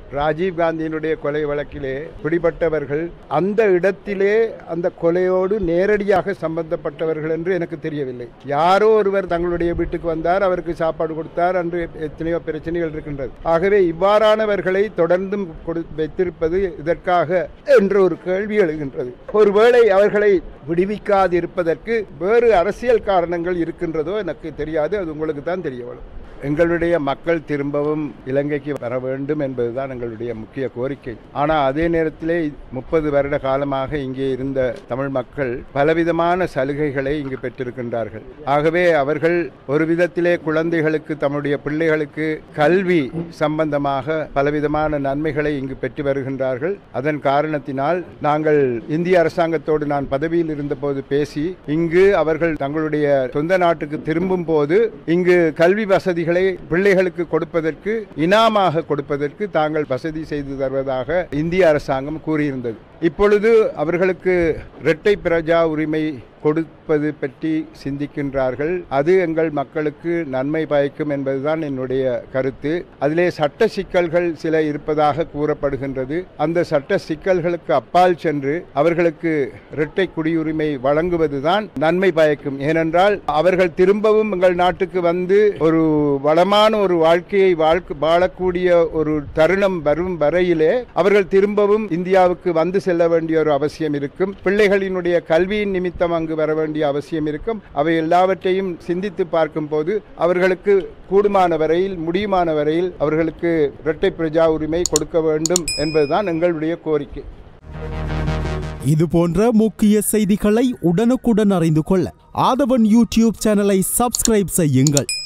ராஜீவ் காந்தியினுடைய கொலை வழக்கிலே பிடிபட்டவர்கள் அந்த இடத்திலே அந்த கொலையோடு நேரடியாக சம்பந்தப்பட்டவர்கள் என்று எனக்கு தெரியவில்லை யாரோ ஒருவர் தங்களுடைய வீட்டுக்கு வந்தார் அவருக்கு சாப்பாடு கொடுத்தார் என்று எத்தனையோ பிரச்சனைகள் இருக்கின்றது ஆகவே இவ்வாறானவர்களை தொடர்ந்தும் கொடு வைத்திருப்பது இதற்காக என்ற ஒரு கேள்வி எழுகின்றது ஒருவேளை அவர்களை விடுவிக்காதிருப்பதற்கு வேறு அரசியல் காரணங்கள் இருக்கின்றதோ எனக்கு தெரியாது அது உங்களுக்கு தான் தெரிய வரும் எங்களுடைய மக்கள் திரும்பவும் இலங்கைக்கு வர வேண்டும் என்பதுதான் எங்களுடைய முக்கிய கோரிக்கை ஆனால் அதே நேரத்திலே முப்பது வருட காலமாக இங்கே இருந்த தமிழ் மக்கள் பலவிதமான சலுகைகளை இங்கு பெற்றிருக்கின்றார்கள் ஆகவே அவர்கள் ஒரு விதத்திலே குழந்தைகளுக்கு தம்முடைய பிள்ளைகளுக்கு கல்வி சம்பந்தமாக பலவிதமான நன்மைகளை இங்கு பெற்று வருகின்றார்கள் அதன் காரணத்தினால் நாங்கள் இந்திய அரசாங்கத்தோடு நான் பதவியில் இருந்தபோது பேசி இங்கு அவர்கள் தங்களுடைய சொந்த நாட்டுக்கு திரும்பும் போது இங்கு கல்வி வசதிகளை பிள்ளைகளுக்கு கொடுப்பதற்கு இனாமாக கொடுப்பதற்கு தாங்கள் வசதி செய்து தருவதாக இந்திய அரசாங்கம் கூறியிருந்தது இப்பொழுது அவர்களுக்கு இரட்டை பிரஜா உரிமை கொடுப்பது பற்றி சிந்திக்கின்றார்கள் அது எங்கள் மக்களுக்கு நன்மை பயக்கும் என்பதுதான் என்னுடைய கருத்து அதிலே சட்ட சிக்கல்கள் சில இருப்பதாக கூறப்படுகின்றது அந்த சட்ட சிக்கல்களுக்கு அப்பால் சென்று அவர்களுக்கு இரட்டை குடியுரிமை வழங்குவதுதான் நன்மை பயக்கும் ஏனென்றால் அவர்கள் திரும்பவும் எங்கள் நாட்டுக்கு வந்து ஒரு வளமான ஒரு வாழ்க்கையை வாழ்க்கை வாழக்கூடிய ஒரு தருணம் வரும் வரையிலே அவர்கள் திரும்பவும் இந்தியாவுக்கு வந்து செல்ல வேண்டிய ஒரு அவசியம் இருக்கும் பிள்ளைகளினுடைய கல்வியின் நிமித்தம் அங்கு வர வேண்டிய அவசியம் இருக்கும் அவை எல்லாவற்றையும் சிந்தித்து பார்க்கும் போது அவர்களுக்கு கூடுமான வரையில் முடியுமான வரையில் அவர்களுக்கு இரட்டை பிரஜா உரிமை கொடுக்க வேண்டும் என்பதுதான் எங்களுடைய கோரிக்கை இது போன்ற முக்கிய செய்திகளை உடனுக்குடன் அறிந்து கொள்ள ஆதவன் யூடியூப் சேனலை சப்ஸ்கிரைப் செய்யுங்கள்